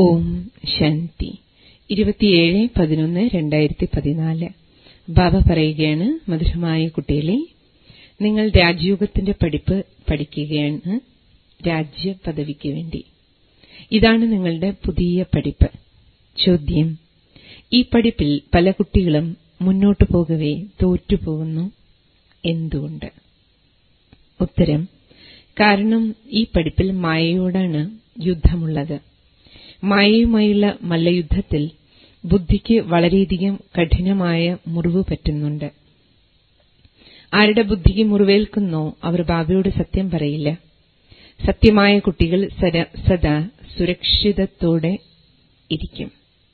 ഓം ശാന്തി ഇരുപത്തിയേഴ് പതിനൊന്ന് രണ്ടായിരത്തി പതിനാല് ബാബ പറയുകയാണ് മധുരമായ കുട്ടികളെ നിങ്ങൾ രാജയോഗത്തിന്റെ പഠിപ്പ് പഠിക്കുകയാണ് രാജ്യ പദവിക്ക് വേണ്ടി ഇതാണ് നിങ്ങളുടെ പുതിയ പഠിപ്പ് ചോദ്യം ഈ പഠിപ്പിൽ പല കുട്ടികളും മുന്നോട്ടു പോകവേ തോറ്റുപോകുന്നു എന്തുകൊണ്ട് ഉത്തരം കാരണം ഈ പഠിപ്പിൽ മായയോടാണ് യുദ്ധമുള്ളത് മായയുമായുള്ള മല്ലയുദ്ധത്തിൽ ബുദ്ധിക്ക് വളരെയധികം കഠിനമായ മുറിവ് പറ്റുന്നുണ്ട് ആരുടെ ബുദ്ധിക്ക് മുറിവേൽക്കുന്നോ അവർ ബാബയോട് സത്യം പറയില്ല സത്യമായ കുട്ടികൾ സദാ സുരക്ഷിതത്തോടെ ഇരിക്കും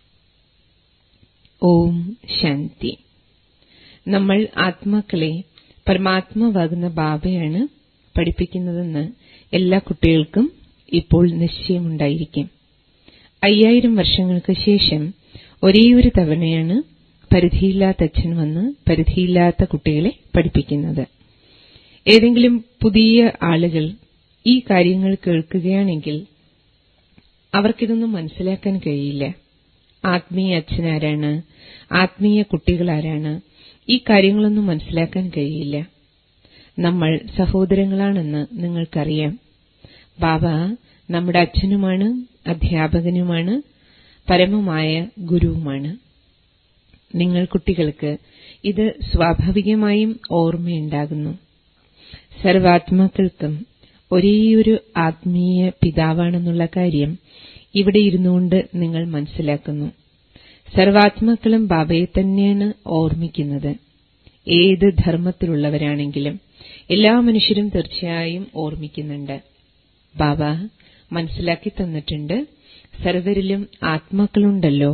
ഓം ശാന്തി നമ്മൾ ആത്മാക്കളെ പരമാത്മാവാകുന്ന ബാബയാണ് പഠിപ്പിക്കുന്നതെന്ന് എല്ലാ കുട്ടികൾക്കും ഇപ്പോൾ നിശ്ചയമുണ്ടായിരിക്കും അയ്യായിരം വർഷങ്ങൾക്ക് ശേഷം ഒരേയൊരു തവണയാണ് പരിധിയില്ലാത്ത അച്ഛൻ വന്ന് പരിധിയില്ലാത്ത കുട്ടികളെ പഠിപ്പിക്കുന്നത് ഏതെങ്കിലും പുതിയ ആളുകൾ ഈ കാര്യങ്ങൾ കേൾക്കുകയാണെങ്കിൽ അവർക്കിതൊന്നും മനസ്സിലാക്കാൻ കഴിയില്ല ആത്മീയ അച്ഛനാരാണ് ആത്മീയ കുട്ടികളാരാണ് ഈ കാര്യങ്ങളൊന്നും മനസ്സിലാക്കാൻ കഴിയില്ല നമ്മൾ സഹോദരങ്ങളാണെന്ന് നിങ്ങൾക്കറിയാം ബാബ നമ്മുടെ അച്ഛനുമാണ് അധ്യാപകനുമാണ് പരമമായ ഗുരുവുമാണ് നിങ്ങൾ കുട്ടികൾക്ക് ഇത് സ്വാഭാവികമായും ഓർമ്മയുണ്ടാകുന്നു സർവാത്മാക്കൾക്കും ഒരേയൊരു ആത്മീയ പിതാവാണെന്നുള്ള കാര്യം ഇവിടെ ഇരുന്നുകൊണ്ട് നിങ്ങൾ മനസ്സിലാക്കുന്നു സർവാത്മാക്കളും ബാബയെ തന്നെയാണ് ഓർമ്മിക്കുന്നത് ഏത് ധർമ്മത്തിലുള്ളവരാണെങ്കിലും എല്ലാ മനുഷ്യരും തീർച്ചയായും ഓർമ്മിക്കുന്നുണ്ട് ബാബ മനസ്സിലാക്കി തന്നിട്ടുണ്ട് സർവരിലും ആത്മാക്കളുണ്ടല്ലോ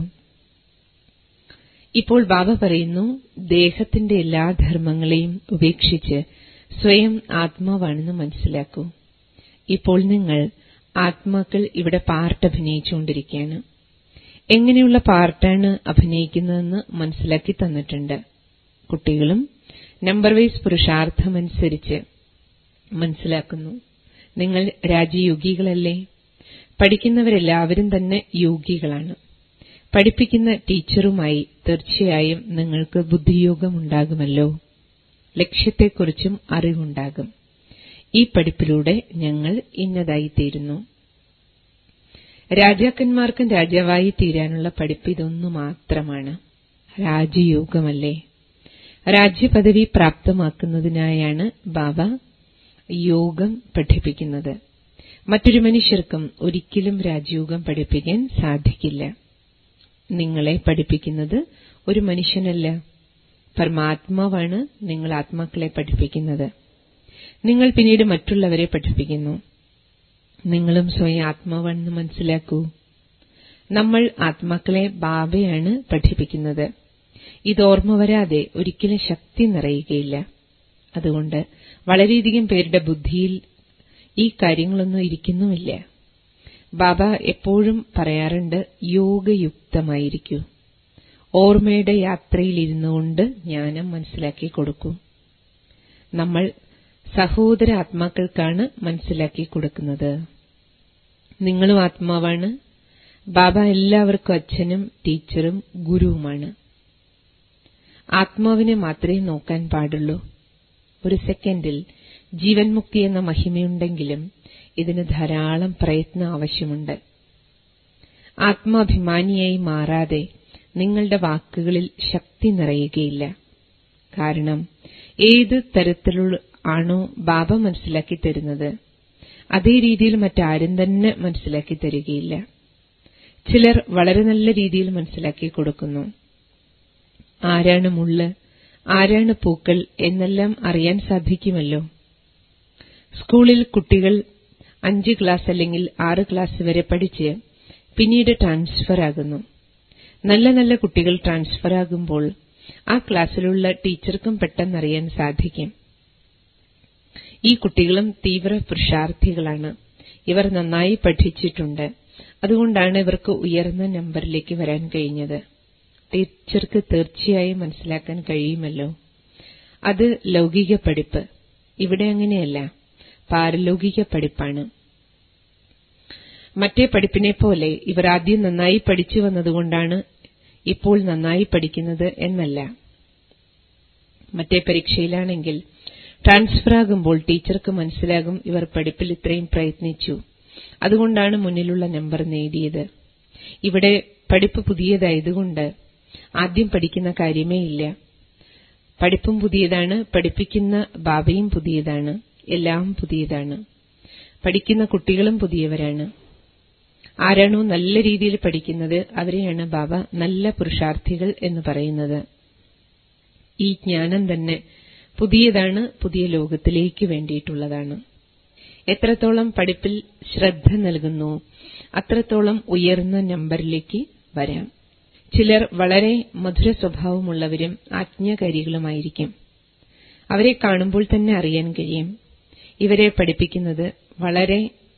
ഇപ്പോൾ ബാബ പറയുന്നു ദേഹത്തിന്റെ എല്ലാ ധർമ്മങ്ങളെയും ഉപേക്ഷിച്ച് സ്വയം ആത്മാവാണെന്ന് മനസ്സിലാക്കൂ ഇപ്പോൾ നിങ്ങൾ ആത്മാക്കൾ ഇവിടെ പാർട്ട് അഭിനയിച്ചുകൊണ്ടിരിക്കുകയാണ് എങ്ങനെയുള്ള പാർട്ടാണ് അഭിനയിക്കുന്നതെന്ന് മനസ്സിലാക്കി തന്നിട്ടുണ്ട് കുട്ടികളും നമ്പർ വൈസ് പുരുഷാർത്ഥമനുസരിച്ച് മനസ്സിലാക്കുന്നു നിങ്ങൾ രാജയോഗികളല്ലേ പഠിക്കുന്നവരെല്ലാവരും തന്നെ യോഗികളാണ് പഠിപ്പിക്കുന്ന ടീച്ചറുമായി തീർച്ചയായും നിങ്ങൾക്ക് ബുദ്ധിയോഗമുണ്ടാകുമല്ലോ ലക്ഷ്യത്തെക്കുറിച്ചും അറിവുണ്ടാകും ഈ പഠിപ്പിലൂടെ ഞങ്ങൾ ഇന്നതായിത്തീരുന്നു രാജാക്കന്മാർക്കും രാജാവായി തീരാനുള്ള പഠിപ്പ് ഇതൊന്നു മാത്രമാണ് രാജയോഗമല്ലേ രാജ്യപദവി പ്രാപ്തമാക്കുന്നതിനായാണ് ബാബ യോഗം പഠിപ്പിക്കുന്നത് മറ്റൊരു മനുഷ്യർക്കും ഒരിക്കലും രാജയോഗം പഠിപ്പിക്കാൻ സാധിക്കില്ല നിങ്ങളെ പഠിപ്പിക്കുന്നത് ഒരു മനുഷ്യനല്ല പരമാത്മാവാണ് നിങ്ങൾ ആത്മാക്കളെ പഠിപ്പിക്കുന്നത് നിങ്ങൾ പിന്നീട് മറ്റുള്ളവരെ പഠിപ്പിക്കുന്നു നിങ്ങളും സ്വയം ആത്മാവാണെന്ന് മനസ്സിലാക്കൂ നമ്മൾ ആത്മാക്കളെ ബാബയാണ് പഠിപ്പിക്കുന്നത് ഇത് ഓർമ്മ വരാതെ ഒരിക്കലും ശക്തി നിറയുകയില്ല അതുകൊണ്ട് വളരെയധികം പേരുടെ ബുദ്ധിയിൽ ഈ കാര്യങ്ങളൊന്നും ഇരിക്കുന്നുമില്ല ബാബ എപ്പോഴും പറയാറുണ്ട് യോഗയുക്തമായിരിക്കൂ ഓർമ്മയുടെ യാത്രയിൽ ഇരുന്നുകൊണ്ട് ജ്ഞാനം മനസ്സിലാക്കി കൊടുക്കൂ നമ്മൾ സഹോദര ആത്മാക്കൾക്കാണ് മനസ്സിലാക്കി കൊടുക്കുന്നത് നിങ്ങളും ആത്മാവാണ് ബാബ എല്ലാവർക്കും അച്ഛനും ടീച്ചറും ഗുരുവുമാണ് ആത്മാവിനെ മാത്രമേ നോക്കാൻ പാടുള്ളൂ ഒരു സെക്കൻഡിൽ ജീവൻ മുക്തി എന്ന മഹിമയുണ്ടെങ്കിലും ഇതിന് ധാരാളം പ്രയത്നം ആവശ്യമുണ്ട് ആത്മാഭിമാനിയായി മാറാതെ നിങ്ങളുടെ വാക്കുകളിൽ ശക്തി നിറയുകയില്ല കാരണം ഏത് തരത്തിലുള്ള ആണോ ബാബ മനസ്സിലാക്കി തരുന്നത് അതേ രീതിയിൽ മറ്റാരും തന്നെ മനസ്സിലാക്കി തരികയില്ല ചിലർ വളരെ നല്ല രീതിയിൽ മനസ്സിലാക്കി കൊടുക്കുന്നു ആരാണ് മുള്ള് ആരാണ് പൂക്കൾ എന്നെല്ലാം അറിയാൻ സാധിക്കുമല്ലോ സ്കൂളിൽ കുട്ടികൾ അഞ്ച് ക്ലാസ് അല്ലെങ്കിൽ ആറ് ക്ലാസ് വരെ പഠിച്ച് പിന്നീട് ട്രാൻസ്ഫർ ആകുന്നു നല്ല നല്ല കുട്ടികൾ ട്രാൻസ്ഫർ ആകുമ്പോൾ ആ ക്ലാസ്സിലുള്ള ടീച്ചർക്കും പെട്ടെന്നറിയാൻ സാധിക്കും ഈ കുട്ടികളും തീവ്ര പുരുഷാർത്ഥികളാണ് ഇവർ നന്നായി പഠിച്ചിട്ടുണ്ട് അതുകൊണ്ടാണ് ഇവർക്ക് ഉയർന്ന നമ്പറിലേക്ക് വരാൻ കഴിഞ്ഞത് ടീച്ചർക്ക് തീർച്ചയായും മനസ്സിലാക്കാൻ കഴിയുമല്ലോ അത് ലൗകിക പഠിപ്പ് ഇവിടെ അങ്ങനെയല്ല പാരലൗകിക പഠിപ്പാണ് മറ്റേ പഠിപ്പിനെപ്പോലെ ഇവർ ആദ്യം നന്നായി പഠിച്ചു വന്നതുകൊണ്ടാണ് ഇപ്പോൾ നന്നായി പഠിക്കുന്നത് എന്നല്ല മറ്റേ പരീക്ഷയിലാണെങ്കിൽ ട്രാൻസ്ഫർ ആകുമ്പോൾ ടീച്ചർക്ക് മനസ്സിലാകും ഇവർ പഠിപ്പിൽ ഇത്രയും പ്രയത്നിച്ചു അതുകൊണ്ടാണ് മുന്നിലുള്ള നമ്പർ നേടിയത് ഇവിടെ പഠിപ്പ് പുതിയതായതുകൊണ്ട് ആദ്യം പഠിക്കുന്ന കാര്യമേ ഇല്ല പഠിപ്പും പുതിയതാണ് പഠിപ്പിക്കുന്ന ബാബയും പുതിയതാണ് എല്ലാം പുതിയതാണ് പഠിക്കുന്ന കുട്ടികളും പുതിയവരാണ് ആരാണോ നല്ല രീതിയിൽ പഠിക്കുന്നത് അവരെയാണ് ബാബ നല്ല പുരുഷാർത്ഥികൾ എന്ന് പറയുന്നത് ഈ ജ്ഞാനം തന്നെ പുതിയതാണ് പുതിയ ലോകത്തിലേക്ക് വേണ്ടിയിട്ടുള്ളതാണ് എത്രത്തോളം പഠിപ്പിൽ ശ്രദ്ധ നൽകുന്നു അത്രത്തോളം ഉയർന്ന നമ്പറിലേക്ക് വരാം ചിലർ വളരെ മധുര സ്വഭാവമുള്ളവരും ആജ്ഞാകാരികളുമായിരിക്കും അവരെ കാണുമ്പോൾ തന്നെ അറിയാൻ കഴിയും ഇവരെ പഠിപ്പിക്കുന്നത് വളരെ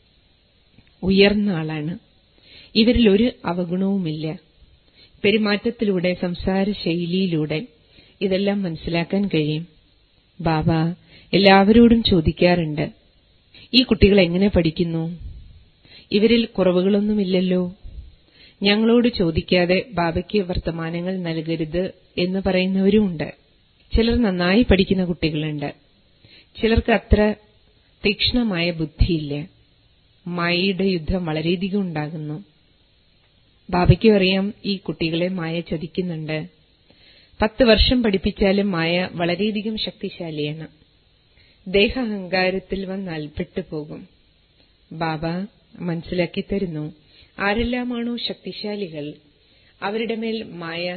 ഉയർന്ന ആളാണ് ഇവരിൽ ഒരു അവഗുണവുമില്ല പെരുമാറ്റത്തിലൂടെ സംസാര ശൈലിയിലൂടെ ഇതെല്ലാം മനസ്സിലാക്കാൻ കഴിയും ബാബ എല്ലാവരോടും ചോദിക്കാറുണ്ട് ഈ കുട്ടികൾ എങ്ങനെ പഠിക്കുന്നു ഇവരിൽ കുറവുകളൊന്നുമില്ലല്ലോ ഞങ്ങളോട് ചോദിക്കാതെ ബാബയ്ക്ക് വർത്തമാനങ്ങൾ നൽകരുത് എന്ന് പറയുന്നവരുമുണ്ട് ചിലർ നന്നായി പഠിക്കുന്ന കുട്ടികളുണ്ട് ചിലർക്ക് അത്ര തീക്ഷ്ണമായ ബുദ്ധിയില്ല മായയുടെ യുദ്ധം വളരെയധികം ഉണ്ടാകുന്നു ബാബയ്ക്കും അറിയാം ഈ കുട്ടികളെ മായ ചതിക്കുന്നുണ്ട് പത്ത് വർഷം പഠിപ്പിച്ചാലും മായ വളരെയധികം ശക്തിശാലിയാണ് ദേഹാഹങ്കാരത്തിൽ വന്നാൽ പെട്ടുപോകും ബാബ മനസ്സിലാക്കി തരുന്നു ആരെല്ലാമാണോ ശക്തിശാലികൾ അവരുടെ മേൽ മായ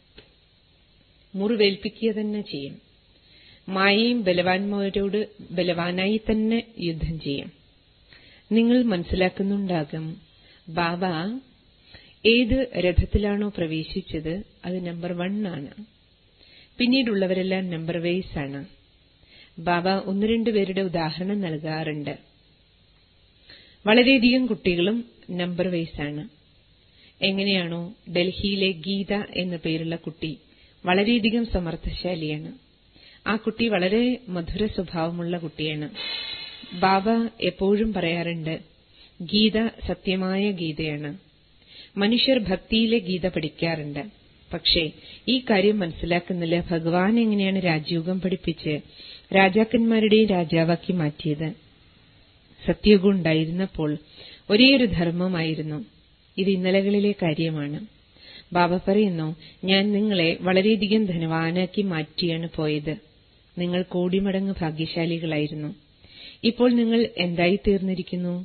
മുറിവേൽപ്പിക്കുക തന്നെ ചെയ്യും മായയും ബലവാന്മാരോട് ബലവാനായി തന്നെ യുദ്ധം ചെയ്യും നിങ്ങൾ മനസ്സിലാക്കുന്നുണ്ടാകും ബാബ ഏത് രഥത്തിലാണോ പ്രവേശിച്ചത് അത് നമ്പർ വൺ ആണ് പിന്നീടുള്ളവരെല്ലാം നമ്പർ വൈസ് ആണ് ബാബ ഒന്ന് രണ്ട് പേരുടെ ഉദാഹരണം നൽകാറുണ്ട് വളരെയധികം കുട്ടികളും നമ്പർ വൈസ് ആണ് എങ്ങനെയാണോ ഡൽഹിയിലെ ഗീത എന്ന പേരുള്ള കുട്ടി വളരെയധികം സമർത്ഥശാലിയാണ് ആ കുട്ടി വളരെ മധുര സ്വഭാവമുള്ള കുട്ടിയാണ് ബാബ എപ്പോഴും പറയാറുണ്ട് ഗീത സത്യമായ ഗീതയാണ് മനുഷ്യർ ഭക്തിയിലെ ഗീത പഠിക്കാറുണ്ട് പക്ഷേ ഈ കാര്യം മനസ്സിലാക്കുന്നില്ല ഭഗവാൻ എങ്ങനെയാണ് രാജയോഗം പഠിപ്പിച്ച് രാജാക്കന്മാരുടെയും രാജാവാക്കി മാറ്റിയത് സത്യയുഗം ഉണ്ടായിരുന്നപ്പോൾ ഒരേയൊരു ധർമ്മമായിരുന്നു ഇത് ഇന്നലകളിലെ കാര്യമാണ് ബാബ പറയുന്നു ഞാൻ നിങ്ങളെ വളരെയധികം ധനവാനാക്കി മാറ്റിയാണ് പോയത് നിങ്ങൾ കോടിമടങ്ങ് ഭാഗ്യശാലികളായിരുന്നു ഇപ്പോൾ നിങ്ങൾ എന്തായി തീർന്നിരിക്കുന്നു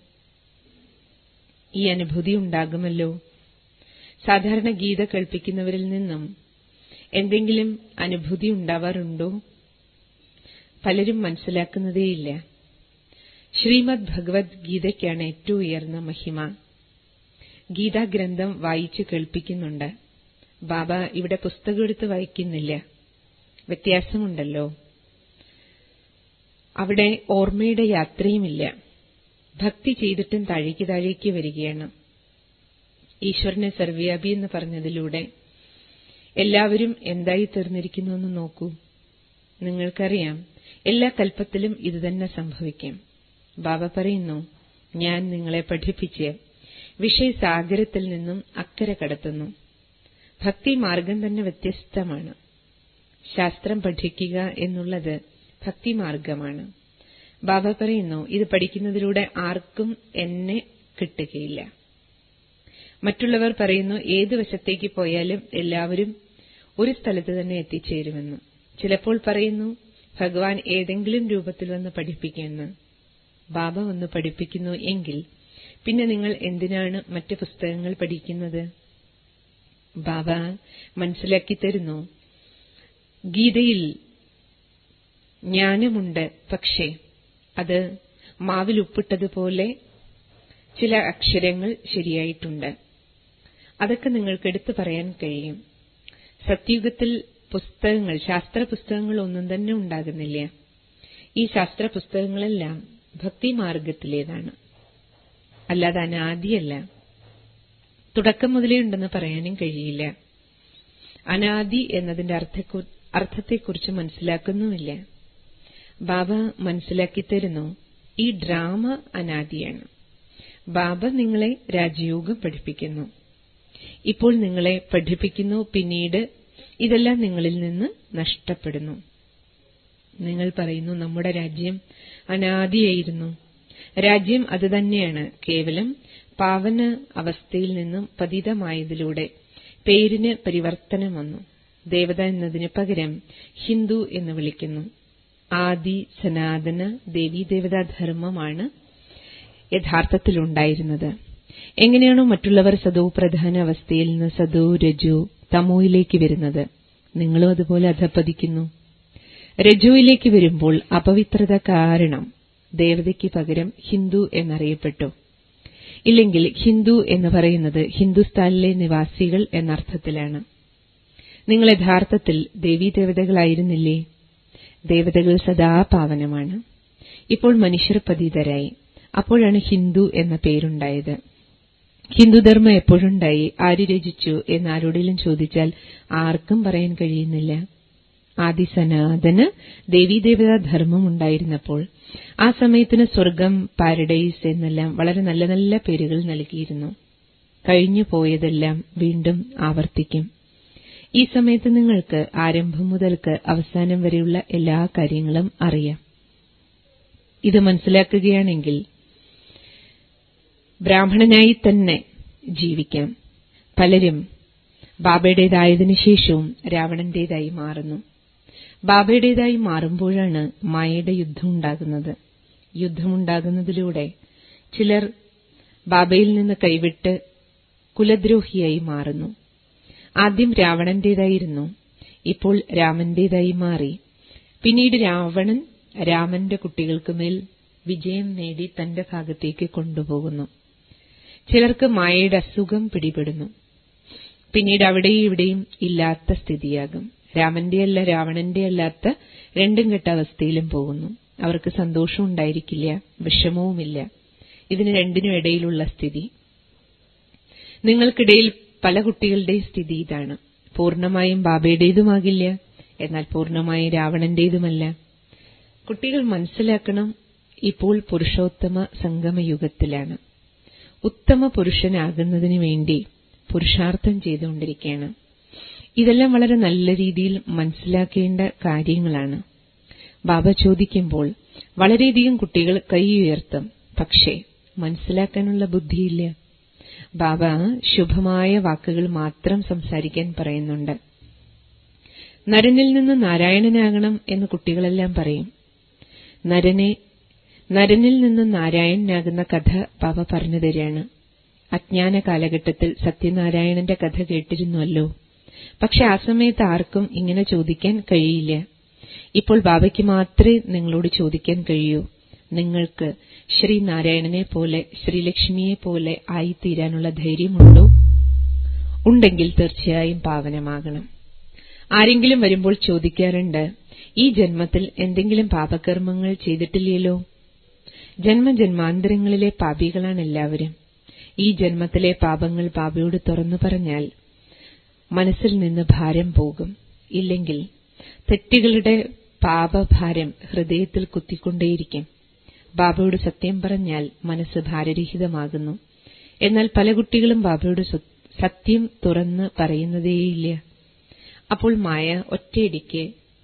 ഈ അനുഭൂതി ഉണ്ടാകുമല്ലോ സാധാരണ ഗീത കേൾപ്പിക്കുന്നവരിൽ നിന്നും എന്തെങ്കിലും അനുഭൂതി ഉണ്ടാവാറുണ്ടോ പലരും മനസ്സിലാക്കുന്നതേയില്ല ശ്രീമദ് ഭഗവത് ഗീതയ്ക്കാണ് ഏറ്റവും ഉയർന്ന മഹിമ ഗീതാഗ്രന്ഥം വായിച്ചു കേൾപ്പിക്കുന്നുണ്ട് ബാബ ഇവിടെ പുസ്തകം എടുത്ത് വായിക്കുന്നില്ല വ്യത്യാസമുണ്ടല്ലോ അവിടെ ഓർമ്മയുടെ യാത്രയുമില്ല ഭക്തി ചെയ്തിട്ടും താഴേക്ക് താഴേക്ക് വരികയാണ് ഈശ്വരനെ സർവ്യാപി എന്ന് പറഞ്ഞതിലൂടെ എല്ലാവരും എന്തായി തീർന്നിരിക്കുന്നുവെന്ന് നോക്കൂ നിങ്ങൾക്കറിയാം എല്ലാ കൽപ്പത്തിലും ഇതുതന്നെ സംഭവിക്കും ബാബ പറയുന്നു ഞാൻ നിങ്ങളെ പഠിപ്പിച്ച് വിഷയസാഗരത്തിൽ നിന്നും അക്കരെ കടത്തുന്നു ഭക്തി മാർഗം തന്നെ വ്യത്യസ്തമാണ് ശാസ്ത്രം പഠിക്കുക എന്നുള്ളത് ഭക്തിമാർഗമാണ് ബാബ പറയുന്നു ഇത് പഠിക്കുന്നതിലൂടെ ആർക്കും എന്നെ കിട്ടുകയില്ല മറ്റുള്ളവർ പറയുന്നു ഏത് വശത്തേക്ക് പോയാലും എല്ലാവരും ഒരു സ്ഥലത്ത് തന്നെ എത്തിച്ചേരുമെന്ന് ചിലപ്പോൾ പറയുന്നു ഭഗവാൻ ഏതെങ്കിലും രൂപത്തിൽ വന്ന് പഠിപ്പിക്കുമെന്ന് ബാബ വന്ന് പഠിപ്പിക്കുന്നു എങ്കിൽ പിന്നെ നിങ്ങൾ എന്തിനാണ് മറ്റ് പുസ്തകങ്ങൾ പഠിക്കുന്നത് ബാബ മനസ്സിലാക്കി തരുന്നു ഗീതയിൽ ജ്ഞാനമുണ്ട് പക്ഷേ അത് മാവിൽ ഉപ്പിട്ടതുപോലെ ചില അക്ഷരങ്ങൾ ശരിയായിട്ടുണ്ട് അതൊക്കെ നിങ്ങൾക്ക് എടുത്തു പറയാൻ കഴിയും സത്യുഗത്തിൽ പുസ്തകങ്ങൾ ശാസ്ത്ര പുസ്തകങ്ങൾ ഒന്നും തന്നെ ഉണ്ടാകുന്നില്ല ഈ ശാസ്ത്ര പുസ്തകങ്ങളെല്ലാം ഭക്തിമാർഗത്തിലേതാണ് അല്ലാതെ അനാദിയല്ല തുടക്കം മുതലേ ഉണ്ടെന്ന് പറയാനും കഴിയില്ല അനാദി എന്നതിന്റെ അർത്ഥത്തെക്കുറിച്ച് മനസ്സിലാക്കുന്നുമില്ല ബാബ മനസ്സിലാക്കി തരുന്നു ഈ ഡ്രാമ അനാദിയാണ് ബാബ നിങ്ങളെ രാജയോഗം പഠിപ്പിക്കുന്നു ഇപ്പോൾ നിങ്ങളെ പഠിപ്പിക്കുന്നു പിന്നീട് ഇതെല്ലാം നിങ്ങളിൽ നിന്ന് നഷ്ടപ്പെടുന്നു നിങ്ങൾ പറയുന്നു നമ്മുടെ രാജ്യം അനാദിയായിരുന്നു രാജ്യം അതുതന്നെയാണ് കേവലം പാവന അവസ്ഥയിൽ നിന്നും പതിതമായതിലൂടെ പേരിന് പരിവർത്തനം വന്നു ദേവത എന്നതിന് പകരം ഹിന്ദു എന്ന് വിളിക്കുന്നു ആദി സനാതന ദേവീദേവതാ ധർമ്മമാണ് യഥാർത്ഥത്തിലുണ്ടായിരുന്നത് എങ്ങനെയാണോ മറ്റുള്ളവർ സദോ പ്രധാന അവസ്ഥയിൽ നിന്ന് സദോ രജോ തമോയിലേക്ക് വരുന്നത് നിങ്ങളും അതുപോലെ അധപ്പതിക്കുന്നു രജോയിലേക്ക് വരുമ്പോൾ അപവിത്രത കാരണം ദേവതയ്ക്ക് പകരം ഹിന്ദു എന്നറിയപ്പെട്ടു ഇല്ലെങ്കിൽ ഹിന്ദു എന്ന് പറയുന്നത് ഹിന്ദുസ്ഥാനിലെ നിവാസികൾ എന്നർത്ഥത്തിലാണ് നിങ്ങൾ യഥാർത്ഥത്തിൽ ദേവീദേവതകളായിരുന്നില്ലേ ദേവതകൾ സദാ പാവനമാണ് ഇപ്പോൾ മനുഷ്യർ പതിതരായി അപ്പോഴാണ് ഹിന്ദു എന്ന പേരുണ്ടായത് ഹിന്ദുധർമ്മം എപ്പോഴുണ്ടായി ആര് രചിച്ചു എന്ന് ആരോടെങ്കിലും ചോദിച്ചാൽ ആർക്കും പറയാൻ കഴിയുന്നില്ല ആദി സനാതന ദേവീദേവതാ ധർമ്മം ഉണ്ടായിരുന്നപ്പോൾ ആ സമയത്തിന് സ്വർഗം പാരഡൈസ് എന്നെല്ലാം വളരെ നല്ല നല്ല പേരുകൾ നൽകിയിരുന്നു കഴിഞ്ഞു പോയതെല്ലാം വീണ്ടും ആവർത്തിക്കും ഈ സമയത്ത് നിങ്ങൾക്ക് ആരംഭം മുതൽക്ക് അവസാനം വരെയുള്ള എല്ലാ കാര്യങ്ങളും അറിയാം ഇത് മനസ്സിലാക്കുകയാണെങ്കിൽ ബ്രാഹ്മണനായി തന്നെ ജീവിക്കാം പലരും ബാബയുടേതായതിനു ശേഷവും രാവണന്റേതായി മാറുന്നു ബാബയുടേതായി മാറുമ്പോഴാണ് മായയുടെ യുദ്ധം ഉണ്ടാകുന്നത് യുദ്ധമുണ്ടാകുന്നതിലൂടെ ചിലർ ബാബയിൽ നിന്ന് കൈവിട്ട് കുലദ്രോഹിയായി മാറുന്നു ആദ്യം രാവണന്റേതായിരുന്നു ഇപ്പോൾ രാമന്റേതായി മാറി പിന്നീട് രാവണൻ രാമന്റെ കുട്ടികൾക്ക് മേൽ വിജയം നേടി തന്റെ ഭാഗത്തേക്ക് കൊണ്ടുപോകുന്നു ചിലർക്ക് മായയുടെ അസുഖം പിടിപെടുന്നു പിന്നീട് അവിടെയും ഇവിടെയും ഇല്ലാത്ത സ്ഥിതിയാകും രാമന്റെയല്ല രാവണന്റെ അല്ലാത്ത രണ്ടും കെട്ട അവസ്ഥയിലും പോകുന്നു അവർക്ക് സന്തോഷം ഉണ്ടായിരിക്കില്ല വിഷമവുമില്ല ഇതിന് രണ്ടിനും ഇടയിലുള്ള സ്ഥിതി നിങ്ങൾക്കിടയിൽ പല കുട്ടികളുടെയും സ്ഥിതി ഇതാണ് പൂർണ്ണമായും ബാബയുടേതുമാകില്ല എന്നാൽ പൂർണ്ണമായും രാവണന്റേതുമല്ല കുട്ടികൾ മനസ്സിലാക്കണം ഇപ്പോൾ പുരുഷോത്തമ സംഗമയുഗത്തിലാണ് ഉത്തമ പുരുഷനാകുന്നതിന് വേണ്ടി പുരുഷാർത്ഥം ചെയ്തുകൊണ്ടിരിക്കുകയാണ് ഇതെല്ലാം വളരെ നല്ല രീതിയിൽ മനസ്സിലാക്കേണ്ട കാര്യങ്ങളാണ് ബാബ ചോദിക്കുമ്പോൾ വളരെയധികം കുട്ടികൾ കൈ ഉയർത്തും പക്ഷേ മനസ്സിലാക്കാനുള്ള ബുദ്ധിയില്ല ബാബ ശുഭമായ വാക്കുകൾ മാത്രം സംസാരിക്കാൻ പറയുന്നുണ്ട് നരനിൽ നിന്ന് നാരായണനാകണം എന്ന് കുട്ടികളെല്ലാം പറയും നരനെ നരനിൽ നിന്ന് നാരായണനാകുന്ന കഥ ബാബ പറഞ്ഞു തരികയാണ് അജ്ഞാന കാലഘട്ടത്തിൽ സത്യനാരായണന്റെ കഥ കേട്ടിരുന്നുവല്ലോ പക്ഷെ ആ സമയത്ത് ആർക്കും ഇങ്ങനെ ചോദിക്കാൻ കഴിയില്ല ഇപ്പോൾ ബാബയ്ക്ക് മാത്രമേ നിങ്ങളോട് ചോദിക്കാൻ കഴിയൂ നിങ്ങൾക്ക് ശ്രീനാരായണനെ പോലെ ശ്രീലക്ഷ്മിയെ പോലെ ആയിത്തീരാനുള്ള ധൈര്യമുണ്ടോ ഉണ്ടെങ്കിൽ തീർച്ചയായും പാവനമാകണം ആരെങ്കിലും വരുമ്പോൾ ചോദിക്കാറുണ്ട് ഈ ജന്മത്തിൽ എന്തെങ്കിലും പാപകർമ്മങ്ങൾ ചെയ്തിട്ടില്ലല്ലോ ജന്മജന്മാന്തരങ്ങളിലെ പാപികളാണ് എല്ലാവരും ഈ ജന്മത്തിലെ പാപങ്ങൾ ബാബയോട് തുറന്നു പറഞ്ഞാൽ മനസ്സിൽ നിന്ന് ഭാരം പോകും ഇല്ലെങ്കിൽ തെറ്റുകളുടെ പാപഭാരം ഹൃദയത്തിൽ കുത്തിക്കൊണ്ടേയിരിക്കും ബാബയോട് സത്യം പറഞ്ഞാൽ മനസ്സ് ഭാരരഹിതമാകുന്നു എന്നാൽ പല കുട്ടികളും ബാബയോട് സത്യം തുറന്ന് പറയുന്നതേയില്ല അപ്പോൾ മായ ഒറ്റയടിക്ക്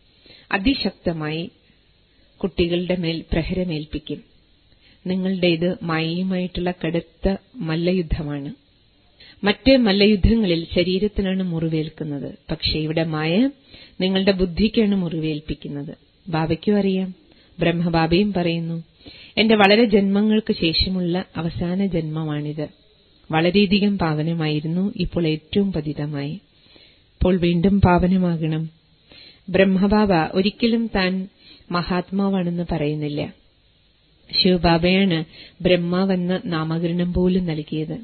അതിശക്തമായി കുട്ടികളുടെ മേൽ പ്രഹരമേൽപ്പിക്കും നിങ്ങളുടേത് മായയുമായിട്ടുള്ള കടുത്ത മല്ലയുദ്ധമാണ് മറ്റ് മല്ലയുദ്ധങ്ങളിൽ ശരീരത്തിനാണ് മുറിവേൽക്കുന്നത് പക്ഷേ ഇവിടെ മായ നിങ്ങളുടെ ബുദ്ധിക്കാണ് മുറിവേൽപ്പിക്കുന്നത് ബാബയ്ക്കും അറിയാം ബ്രഹ്മബാബയും പറയുന്നു എന്റെ വളരെ ജന്മങ്ങൾക്ക് ശേഷമുള്ള അവസാന ജന്മമാണിത് വളരെയധികം പാവനമായിരുന്നു ഇപ്പോൾ ഏറ്റവും പതിതമായി ഇപ്പോൾ വീണ്ടും പാവനമാകണം ബ്രഹ്മബാബ ഒരിക്കലും താൻ മഹാത്മാവാണെന്ന് പറയുന്നില്ല ശിവബാബയാണ് ബ്രഹ്മാവെന്ന നാമകരണം പോലും നൽകിയത്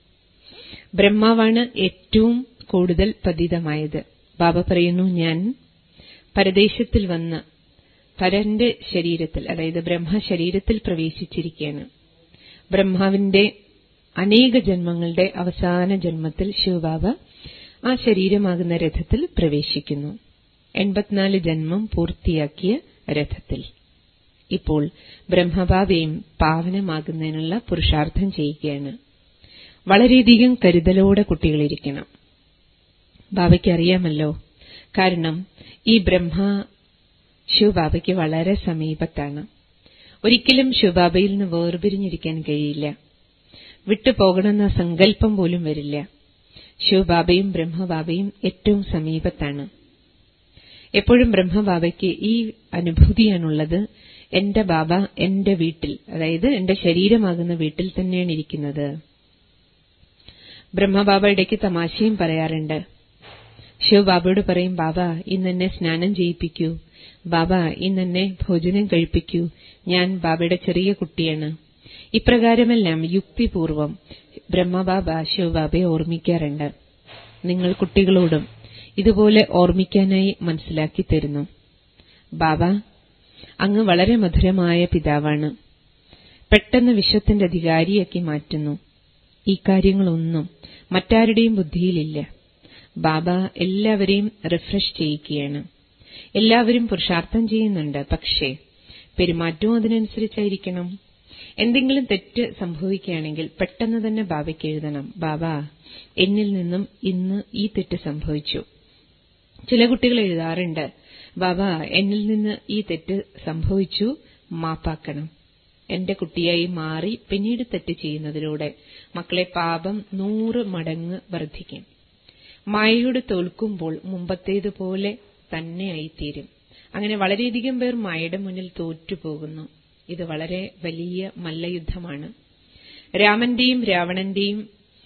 ബ്രഹ്മാവാണ് ഏറ്റവും കൂടുതൽ പതിതമായത് ബാബ പറയുന്നു ഞാൻ പരദേശത്തിൽ വന്ന് പരന്റെ ശരീരത്തിൽ അതായത് ബ്രഹ്മശരീരത്തിൽ പ്രവേശിച്ചിരിക്കുകയാണ് ബ്രഹ്മാവിന്റെ അനേക ജന്മങ്ങളുടെ അവസാന ജന്മത്തിൽ ശിവബാബ ആ ശരീരമാകുന്ന രഥത്തിൽ പ്രവേശിക്കുന്നു എൺപത്തിനാല് ജന്മം പൂർത്തിയാക്കിയ രഥത്തിൽ ഇപ്പോൾ ബ്രഹ്മബാബയും പാവനമാകുന്നതിനുള്ള പുരുഷാർത്ഥം ചെയ്യുകയാണ് വളരെയധികം കരുതലോടെ കുട്ടികളിരിക്കണം ബാബയ്ക്ക് അറിയാമല്ലോ കാരണം ഈ ബ്രഹ്മ ശിവബാബയ്ക്ക് വളരെ സമീപത്താണ് ഒരിക്കലും ശിവബാബയിൽ നിന്ന് വേർപിരിഞ്ഞിരിക്കാൻ കഴിയില്ല വിട്ടുപോകണമെന്ന സങ്കല്പം പോലും വരില്ല ശിവബാബയും ബ്രഹ്മബാബയും ഏറ്റവും സമീപത്താണ് എപ്പോഴും ബ്രഹ്മബാബയ്ക്ക് ഈ അനുഭൂതിയാണുള്ളത് എന്റെ ബാബ എന്റെ വീട്ടിൽ അതായത് എന്റെ ശരീരമാകുന്ന വീട്ടിൽ തന്നെയാണ് ഇരിക്കുന്നത് ബ്രഹ്മബാബ ഇടയ്ക്ക് തമാശയും പറയാറുണ്ട് ശിവബാബയോട് പറയും ബാബ ഇന്നെന്നെ സ്നാനം ചെയ്യിപ്പിക്കൂ ബാബ ഇന്നെന്നെ ഭോജനം കഴിപ്പിക്കൂ ഞാൻ ബാബയുടെ ചെറിയ കുട്ടിയാണ് ഇപ്രകാരമെല്ലാം യുക്തിപൂർവം ബ്രഹ്മബാബ ശിവബാബയെ ഓർമ്മിക്കാറുണ്ട് നിങ്ങൾ കുട്ടികളോടും ഇതുപോലെ ഓർമ്മിക്കാനായി മനസ്സിലാക്കി തരുന്നു ബാബ അങ്ങ് വളരെ മധുരമായ പിതാവാണ് പെട്ടെന്ന് വിശ്വത്തിന്റെ അധികാരിയാക്കി മാറ്റുന്നു ഈ കാര്യങ്ങളൊന്നും മറ്റാരുടെയും ബുദ്ധിയിലില്ല ബാബ എല്ലാവരെയും റിഫ്രഷ് ചെയ്യിക്കുകയാണ് എല്ലാവരും പുരുഷാർത്ഥം ചെയ്യുന്നുണ്ട് പക്ഷേ പെരുമാറ്റവും അതിനനുസരിച്ചായിരിക്കണം എന്തെങ്കിലും തെറ്റ് സംഭവിക്കുകയാണെങ്കിൽ പെട്ടെന്ന് തന്നെ ബാബയ്ക്ക് എഴുതണം ബാബ എന്നിൽ നിന്നും ഇന്ന് ഈ തെറ്റ് സംഭവിച്ചു ചില കുട്ടികൾ എഴുതാറുണ്ട് ബാബ എന്നിൽ നിന്ന് ഈ തെറ്റ് സംഭവിച്ചു മാപ്പാക്കണം എന്റെ കുട്ടിയായി മാറി പിന്നീട് തെറ്റ് ചെയ്യുന്നതിലൂടെ മക്കളെ പാപം നൂറ് മടങ്ങ് വർദ്ധിക്കും മായയോട് തോൽക്കുമ്പോൾ മുമ്പത്തേതുപോലെ തന്നെയായിത്തീരും അങ്ങനെ വളരെയധികം പേർ മായയുടെ മുന്നിൽ തോറ്റുപോകുന്നു ഇത് വളരെ വലിയ മല്ലയുദ്ധമാണ് രാമന്റെയും രാവണന്റെയും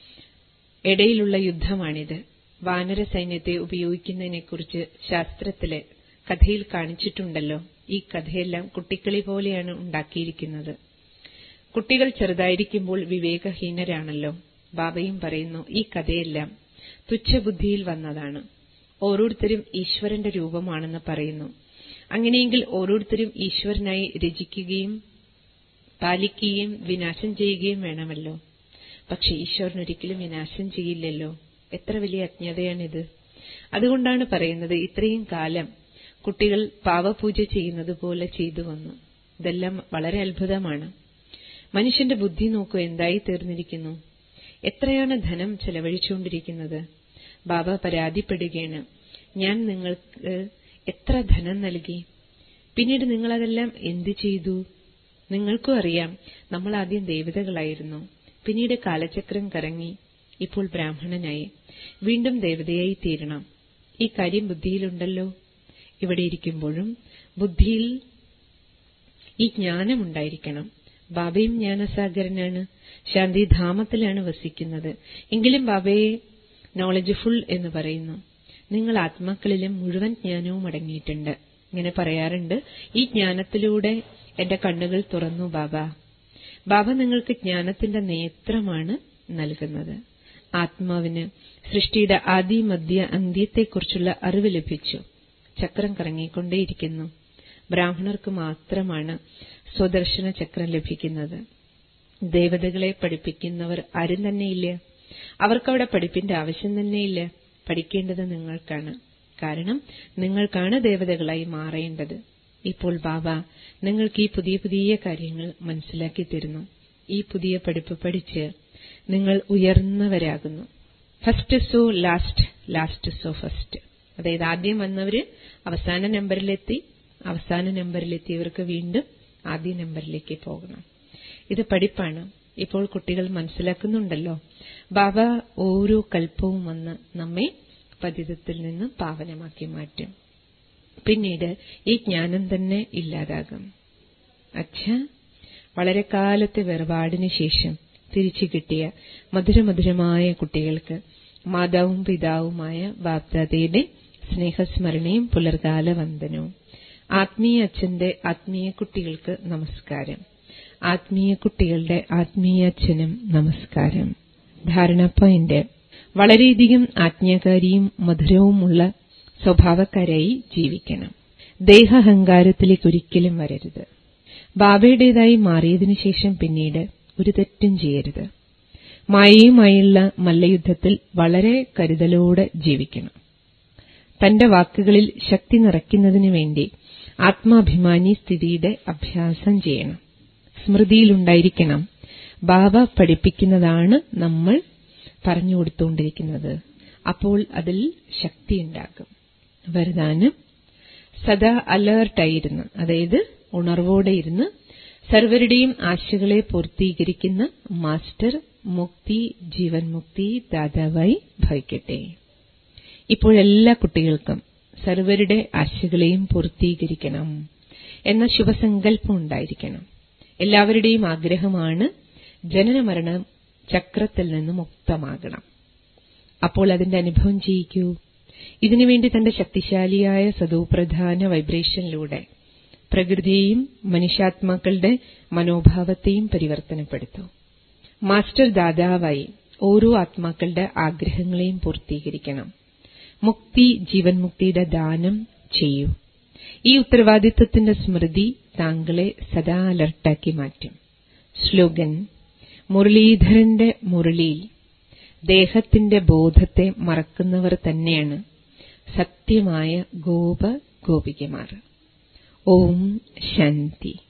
ഇടയിലുള്ള യുദ്ധമാണിത് വാനര സൈന്യത്തെ ഉപയോഗിക്കുന്നതിനെക്കുറിച്ച് ശാസ്ത്രത്തിലെ കഥയിൽ കാണിച്ചിട്ടുണ്ടല്ലോ ഈ കഥയെല്ലാം കുട്ടിക്കളി പോലെയാണ് ഉണ്ടാക്കിയിരിക്കുന്നത് കുട്ടികൾ ചെറുതായിരിക്കുമ്പോൾ വിവേകഹീനരാണല്ലോ ബാബയും പറയുന്നു ഈ കഥയെല്ലാം തുച്ഛബുദ്ധിയിൽ വന്നതാണ് ഓരോരുത്തരും ഈശ്വരന്റെ രൂപമാണെന്ന് പറയുന്നു അങ്ങനെയെങ്കിൽ ഓരോരുത്തരും ഈശ്വരനായി രചിക്കുകയും പാലിക്കുകയും വിനാശം ചെയ്യുകയും വേണമല്ലോ പക്ഷെ ഈശ്വരൻ ഒരിക്കലും വിനാശം ചെയ്യില്ലല്ലോ എത്ര വലിയ അജ്ഞതയാണിത് അതുകൊണ്ടാണ് പറയുന്നത് ഇത്രയും കാലം കുട്ടികൾ പാവപൂജ ചെയ്യുന്നത് പോലെ ചെയ്തു വന്നു ഇതെല്ലാം വളരെ അത്ഭുതമാണ് മനുഷ്യന്റെ ബുദ്ധി നോക്കൂ എന്തായി തീർന്നിരിക്കുന്നു എത്രയാണ് ധനം ചെലവഴിച്ചുകൊണ്ടിരിക്കുന്നത് ബാബ പരാതിപ്പെടുകയാണ് ഞാൻ നിങ്ങൾക്ക് എത്ര ധനം നൽകി പിന്നീട് നിങ്ങളതെല്ലാം എന്തു ചെയ്തു നിങ്ങൾക്കും അറിയാം നമ്മൾ ആദ്യം ദേവതകളായിരുന്നു പിന്നീട് കാലചക്രം കറങ്ങി ഇപ്പോൾ ബ്രാഹ്മണനായി വീണ്ടും ദേവതയായി തീരണം ഈ കാര്യം ബുദ്ധിയിലുണ്ടല്ലോ ഇവിടെ ഇരിക്കുമ്പോഴും ബുദ്ധിയിൽ ഈ ജ്ഞാനമുണ്ടായിരിക്കണം ബാബയും ജ്ഞാനസാഗരനാണ് ശാന്തിധാമത്തിലാണ് വസിക്കുന്നത് എങ്കിലും ബാബയെ നോളജ്ഫുൾ എന്ന് പറയുന്നു നിങ്ങൾ ആത്മാക്കളിലും മുഴുവൻ ജ്ഞാനവും അടങ്ങിയിട്ടുണ്ട് ഇങ്ങനെ പറയാറുണ്ട് ഈ ജ്ഞാനത്തിലൂടെ എന്റെ കണ്ണുകൾ തുറന്നു ബാബ ബാബ നിങ്ങൾക്ക് ജ്ഞാനത്തിന്റെ നേത്രമാണ് നൽകുന്നത് ആത്മാവിന് സൃഷ്ടിയുടെ ആദി മധ്യ അന്ത്യത്തെക്കുറിച്ചുള്ള അറിവ് ലഭിച്ചു ചക്രം കറങ്ങിക്കൊണ്ടേയിരിക്കുന്നു ബ്രാഹ്മണർക്ക് മാത്രമാണ് സ്വദർശന ചക്രം ലഭിക്കുന്നത് ദേവതകളെ പഠിപ്പിക്കുന്നവർ ആരും തന്നെയില്ല അവർക്കവിടെ പഠിപ്പിന്റെ ആവശ്യം തന്നെയില്ല പഠിക്കേണ്ടത് നിങ്ങൾക്കാണ് കാരണം നിങ്ങൾക്കാണ് ദേവതകളായി മാറേണ്ടത് ഇപ്പോൾ ബാബ നിങ്ങൾക്ക് ഈ പുതിയ പുതിയ കാര്യങ്ങൾ മനസ്സിലാക്കി തരുന്നു ഈ പുതിയ പഠിപ്പ് പഠിച്ച് നിങ്ങൾ ഉയർന്നവരാകുന്നു first so last last so first അതായത് ആദ്യം വന്നവര് അവസാന നമ്പറിലെത്തി അവസാന നമ്പറിലെത്തിയവർക്ക് വീണ്ടും ആദ്യ നമ്പറിലേക്ക് പോകണം ഇത് പഠിപ്പാണ് ഇപ്പോൾ കുട്ടികൾ മനസ്സിലാക്കുന്നുണ്ടല്ലോ ബാബ ഓരോ കൽപ്പവും വന്ന് നമ്മെ പതിതത്തിൽ നിന്ന് പാവനമാക്കി മാറ്റും പിന്നീട് ഈ ജ്ഞാനം തന്നെ ഇല്ലാതാകും അച്ഛ വളരെ കാലത്തെ വേർപാടിന് ശേഷം തിരിച്ചു കിട്ടിയ മധുരമധുരമായ കുട്ടികൾക്ക് മാതാവും പിതാവുമായ ബാപ്ദാദയുടെ സ്നേഹസ്മരണയും പുലർകാല വന്ദനവും ആത്മീയ അച്ഛന്റെ ആത്മീയ കുട്ടികൾക്ക് നമസ്കാരം ആത്മീയ കുട്ടികളുടെ ആത്മീയ അച്ഛനും നമസ്കാരം ധാരണ പോയിന്റ് വളരെയധികം ആജ്ഞാകാരിയും മധുരവുമുള്ള സ്വഭാവക്കാരായി ജീവിക്കണം ദേഹഹങ്കാരത്തിലേക്ക് ഒരിക്കലും വരരുത് ബാബയുടേതായി മാറിയതിനു ശേഷം പിന്നീട് ഒരു തെറ്റും ചെയ്യരുത് മായയുമായുള്ള മല്ലയുദ്ധത്തിൽ വളരെ കരുതലോടെ ജീവിക്കണം തന്റെ വാക്കുകളിൽ ശക്തി നിറയ്ക്കുന്നതിനു വേണ്ടി ആത്മാഭിമാനി സ്ഥിതിയുടെ അഭ്യാസം ചെയ്യണം സ്മൃതിയിലുണ്ടായിരിക്കണം ബാബ പഠിപ്പിക്കുന്നതാണ് നമ്മൾ പറഞ്ഞുകൊടുത്തുകൊണ്ടിരിക്കുന്നത് അപ്പോൾ അതിൽ ശക്തിയുണ്ടാകും വരദാനം സദാ അലേർട്ടായിരുന്ന് അതായത് ഉണർവോടെ ഇരുന്ന് സർവരുടെയും ആശകളെ പൂർത്തീകരിക്കുന്ന മാസ്റ്റർ മുക്തി ജീവൻ മുക്തി ദാതാവായി ഭവിക്കട്ടെ ഇപ്പോൾ എല്ലാ കുട്ടികൾക്കും സർവരുടെ ആശകളെയും പൂർത്തീകരിക്കണം എന്ന ശുഭസങ്കല്പം ഉണ്ടായിരിക്കണം എല്ലാവരുടെയും ആഗ്രഹമാണ് ജനനമരണ ചക്രത്തിൽ നിന്ന് മുക്തമാകണം അപ്പോൾ അതിന്റെ അനുഭവം ചെയ്യിക്കൂ ഇതിനുവേണ്ടി തന്റെ ശക്തിശാലിയായ സദോപ്രധാന വൈബ്രേഷനിലൂടെ പ്രകൃതിയെയും മനുഷ്യാത്മാക്കളുടെ മനോഭാവത്തെയും പരിവർത്തനപ്പെടുത്തൂ മാസ്റ്റർ ദാതാവായി ഓരോ ആത്മാക്കളുടെ ആഗ്രഹങ്ങളെയും പൂർത്തീകരിക്കണം മുക്തി ജീവൻ മുക്തിയുടെ ദാനം ചെയ്യൂ ഈ ഉത്തരവാദിത്വത്തിന്റെ സ്മൃതി താങ്കളെ സദാ അലർട്ടാക്കി മാറ്റും സ്ലോഗൻ മുരളീധരന്റെ മുരളിയിൽ ദേഹത്തിന്റെ ബോധത്തെ മറക്കുന്നവർ തന്നെയാണ് സത്യമായ ഗോപ ഗോപികമാർ ഓം ശാന്തി